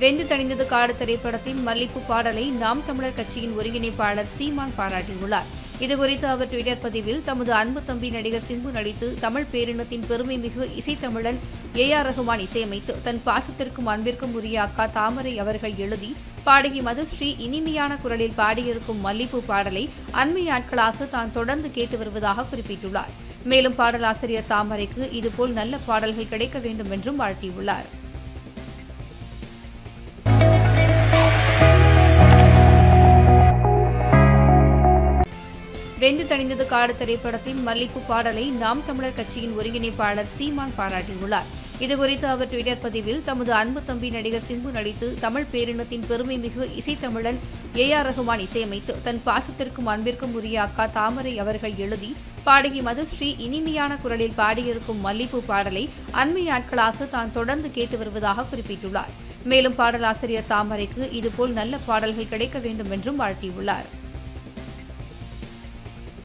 வெந்து தணிந்தது காடு திரைப்படத்தின் மல்லிப்பு பாடலை நாம் தமிழர் கட்சியின் ஒருங்கிணைப்பாளர் சீமான் பாராட்டியுள்ளார் இதுகுறித்து அவர் ட்விட்டர் பதிவில் தமது அன்பு தம்பி நடிகர் சிம்பு நடித்து தமிழ் பேரினத்தின் பெருமை மிகு இசைத்தமிழன் ஏ ஆர் ரகுமான் இசையமைத்து தன் பாசத்திற்கும் அன்பிற்கும் உரிய அக்கா தாமரை அவர்கள் எழுதி பாடகி மதுஸ்ரீ இனிமையான குரலில் பாடியிருக்கும் மல்லிப்பூ பாடலை அண்மை நாட்களாக தான் தொடர்ந்து கேட்டு வருவதாக குறிப்பிட்டுள்ளார் மேலும் பாடலாசிரியர் தாமரைக்கு இதுபோல் நல்ல பாடல்கள் கிடைக்க வேண்டும் என்றும் வாழ்த்தியுள்ளார் வெந்து தணிந்தது காடு திரைப்படத்தின் மல்லிப்பு பாடலை நாம் தமிழர் கட்சியின் ஒருங்கிணைப்பாளர் சீமான் பாராட்டியுள்ளார் இதுகுறித்து அவர் ட்விட்டர் பதிவில் தமது அன்பு தம்பி நடிகர் சிம்பு நடித்து தமிழ் பேரினத்தின் பெருமை மிகு இசைத்தமிழன் ஏ ஆர் ரகுமான் இசையமைத்து தன் பாசத்திற்கும் அன்பிற்கும் உரிய அக்கா தாமரை அவர்கள் எழுதி பாடகி மதுஸ்ரீ இனிமையான குரலில் பாடியிருக்கும் மல்லிப்பூ பாடலை அண்மை நாட்களாக தான் தொடர்ந்து கேட்டு வருவதாக குறிப்பிட்டுள்ளார் மேலும் பாடலாசிரியர் தாமரைக்கு இதுபோல் நல்ல பாடல்கள் கிடைக்க வேண்டும் என்றும் வாழ்த்தியுள்ளார்